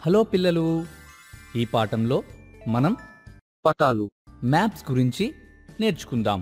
hello పిల్లలు ఈ పాఠంలో మనం పటాలు మ్యాప్స్ గురించి నేర్చుకుందాం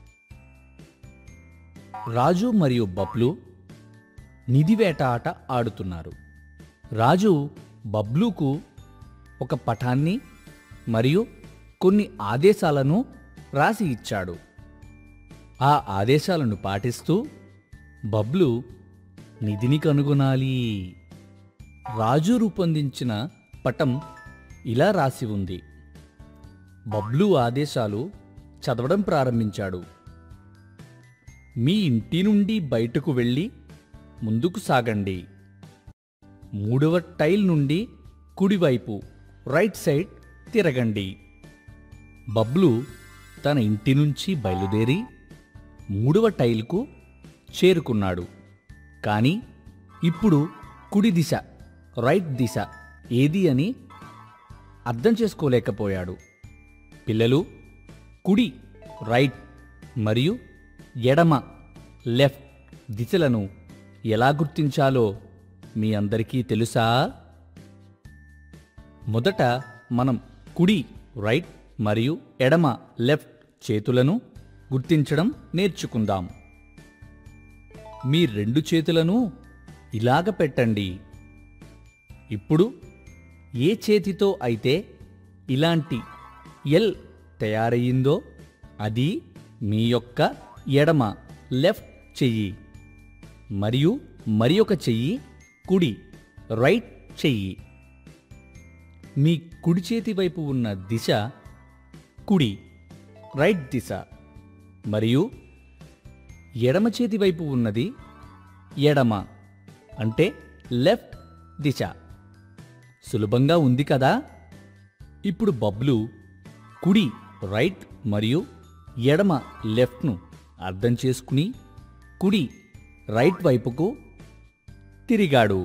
రాజు మరియు బబ్లు నిధివేట ఆట ఆడుతున్నారు రాజు బబ్లుకు ఒక పటాన్ని మరియు కొన్ని ఆదేశాలను రాసి ఇచ్చాడు ఆ ఆదేశాలను పాటిస్తూ బబ్లు నిధిని కనుగొనాలి రాజు రూపొందించిన పటం ఇలా రాసి ఉంది బబ్లు ఆదేశాలు చదవడం ప్రారంభించాడు మీ ఇంటి నుండి బయటకు వెళ్ళి ముందుకు సాగండి మూడవ టైల్ నుండి కుడివైపు రైట్ సైడ్ తిరగండి బబ్లు తన ఇంటి నుంచి బయలుదేరి మూడవ టైల్కు చేరుకున్నాడు కానీ ఇప్పుడు కుడి దిశ రైట్ దిశ ఏది అని అర్థం చేసుకోలేకపోయాడు పిల్లలు కుడి రైట్ మరియు ఎడమ లెఫ్ట్ దిశలను ఎలా గుర్తించాలో మీ అందరికీ తెలుసా మొదట మనం కుడి రైట్ మరియు ఎడమ లెఫ్ట్ చేతులను గుర్తించడం నేర్చుకుందాం మీ రెండు చేతులను ఇలాగ పెట్టండి ఇప్పుడు ఏ చేతితో అయితే ఇలాంటి ఎల్ తయారయ్యిందో అది మీ యొక్క ఎడమ లెఫ్ట్ చెయ్యి మరియు మరి ఒక చెయ్యి కుడి రైట్ చెయ్యి మీ కుడి చేతి వైపు ఉన్న దిశ కుడి రైట్ దిశ మరియు ఎడమ చేతి వైపు ఉన్నది ఎడమ అంటే లెఫ్ట్ దిశ సులభంగా ఉంది కదా ఇప్పుడు బబ్లు కుడి రైట్ మరియు ఎడమ లెఫ్ట్ను అర్థం చేసుకుని కుడి రైట్ వైపుకు తిరిగాడు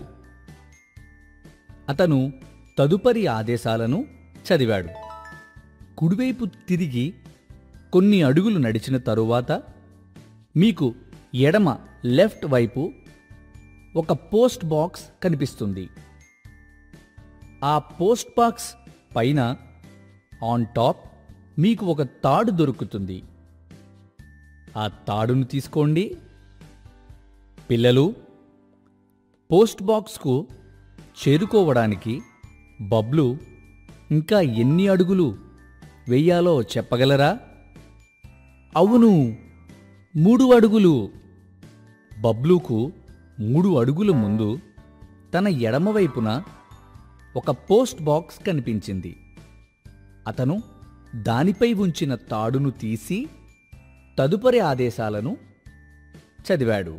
అతను తదుపరి ఆదేశాలను చదివాడు కుడివైపు తిరిగి కొన్ని అడుగులు నడిచిన తరువాత మీకు ఎడమ లెఫ్ట్ వైపు ఒక పోస్ట్ బాక్స్ కనిపిస్తుంది ఆ పోస్ట్ బాక్స్ పైన ఆన్ టాప్ మీకు ఒక తాడు దొరుకుతుంది ఆ తాడును తీసుకోండి పిల్లలు పోస్ట్ బాక్స్కు చేరుకోవడానికి బబ్లు ఇంకా ఎన్ని అడుగులు వెయ్యాలో చెప్పగలరా అవును మూడు అడుగులు బబ్లూకు మూడు అడుగుల ముందు తన ఎడమవైపున ఒక పోస్ట్ బాక్స్ కనిపించింది అతను దానిపై ఉంచిన తాడును తీసి తదుపరి ఆదేశాలను చదివాడు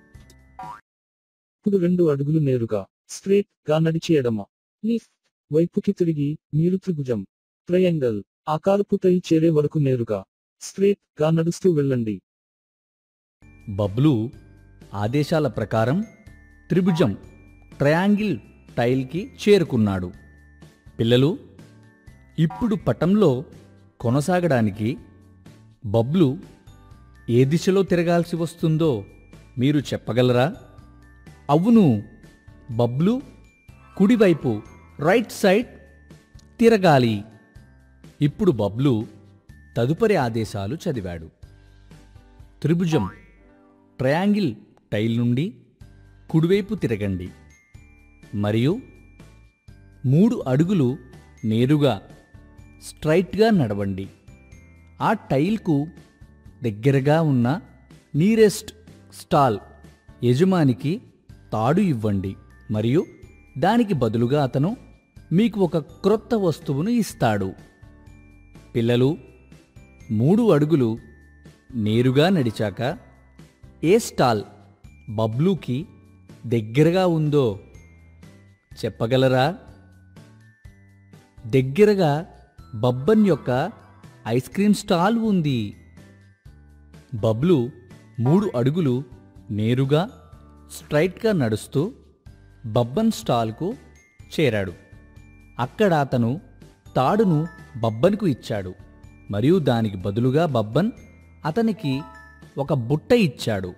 ఇప్పుడు రెండు అడుగులు నేరుగా స్ట్రేట్ గా నడిచి ఎడమ లిఫ్ట్ వైపుకి తిరిగి మీరు త్రిభుజం ట్రయాంగల్ ఆకారపు టై చేరే వరకు నేరుగా స్ట్రేట్ గా నడుస్తూ వెళ్ళండి బబ్లు ఆదేశాల ప్రకారం త్రిభుజం ట్రయాంగిల్ టైల్కి చేరుకున్నాడు పిల్లలు ఇప్పుడు పటంలో కొనసాగడానికి బబ్లు ఏ దిశలో తిరగాల్సి వస్తుందో మీరు చెప్పగలరా అవును బబ్లు కుడివైపు రైట్ సైడ్ తిరగాలి ఇప్పుడు బబ్లు తదుపరి ఆదేశాలు చదివాడు త్రిభుజం ట్రయాంగిల్ టైల్ నుండి కుడివైపు తిరగండి మరియు మూడు అడుగులు నేరుగా స్ట్రైట్గా నడవండి ఆ టైల్కు దగ్గరగా ఉన్న నీరెస్ట్ స్టాల్ యజమానికి తాడు ఇవ్వండి మరియు దానికి బదులుగా అతను మీకు ఒక క్రొత్త వస్తువును ఇస్తాడు పిల్లలు మూడు అడుగులు నేరుగా నడిచాక ఏ స్టాల్ బబ్లూకి దగ్గరగా ఉందో చెప్పగలరా దగ్గరగా బబ్బన్ యొక్క ఐస్ క్రీం స్టాల్ ఉంది బబ్లు మూడు అడుగులు నేరుగా స్ట్రైట్గా నడుస్తూ బబ్బన్ స్టాల్కు చేరాడు అక్కడ అతను తాడును బబ్బన్కు ఇచ్చాడు మరియు దానికి బదులుగా బబ్బన్ అతనికి ఒక బుట్ట ఇచ్చాడు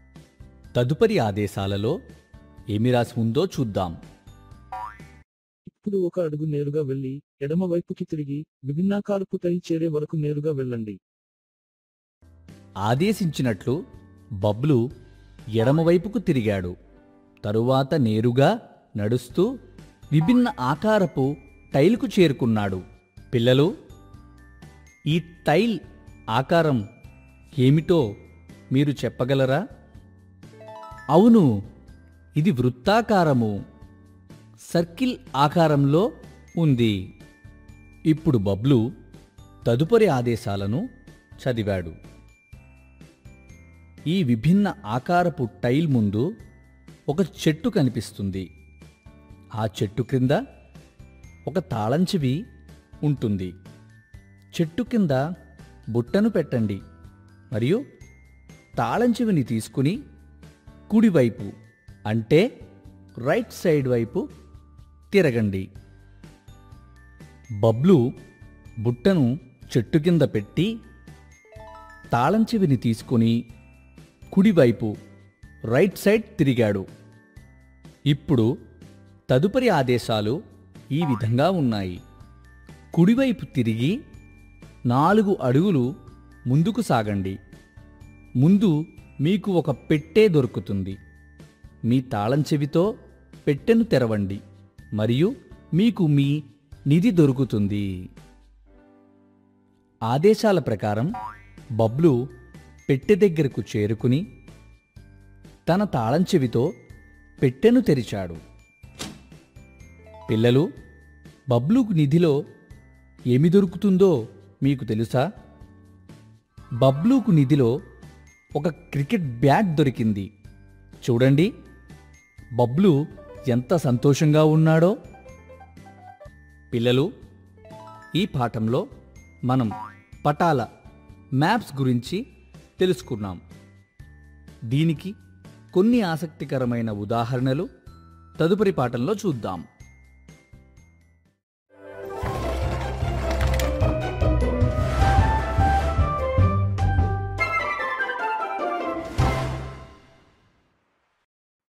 తదుపరి ఆదేశాలలో ఏమి రాసి ఉందో చూద్దాం ఇప్పుడు ఒక అడుగు నేరుగా వెళ్లి ఎడమ వైపుకి తిరిగి విభిన్నాకారపు టైల్ చేరే వరకు నేరుగా వెళ్ళండి ఆదేశించినట్లు బబ్లు ఎడమవైపుకు తిరిగాడు తరువాత నేరుగా నడుస్తూ విభిన్న ఆకారపు టైల్కు చేరుకున్నాడు పిల్లలు ఈ టైల్ ఆకారం ఏమిటో మీరు చెప్పగలరా అవును ఇది వృత్తాకారము సర్కిల్ ఆకారంలో ఉంది ఇప్పుడు బబ్లు తదుపరి ఆదేశాలను చదివాడు ఈ విభిన్న ఆకారపు టైల్ ముందు ఒక చెట్టు కనిపిస్తుంది ఆ చెట్టు క్రింద ఒక తాళం చెవి ఉంటుంది చెట్టు కింద బుట్టను పెట్టండి మరియు తాళం చెవిని తీసుకుని కుడివైపు అంటే రైట్ సైడ్ వైపు తిరగండి బబ్లు బుట్టను చెట్టు కింద పెట్టి తాళం చెవిని తీసుకుని కుడివైపు రైట్ సైడ్ తిరిగాడు ఇప్పుడు తదుపరి ఆదేశాలు ఈ విధంగా ఉన్నాయి కుడివైపు తిరిగి నాలుగు అడుగులు ముందుకు సాగండి ముందు మీకు ఒక పెట్టే దొరుకుతుంది మీ తాళం చెవితో పెట్టెను తెరవండి మరియు మీకు మీ నిధి దొరుకుతుంది ఆదేశాల ప్రకారం బబ్లు పెట్టె దగ్గరకు చేరుకుని తన తాళం చెవితో పెట్టెను తెరిచాడు పిల్లలు బబ్లుకు నిధిలో ఏమి దొరుకుతుందో మీకు తెలుసా బబ్లూకు నిధిలో ఒక క్రికెట్ బ్యాట్ దొరికింది చూడండి బబ్లు ఎంత సంతోషంగా ఉన్నాడో పిల్లలు ఈ పాఠంలో మనం పటాల మ్యాప్స్ గురించి తెలుసుకున్నాం దీనికి కొన్ని ఆసక్తికరమైన ఉదాహరణలు తదుపరి పాఠంలో చూద్దాం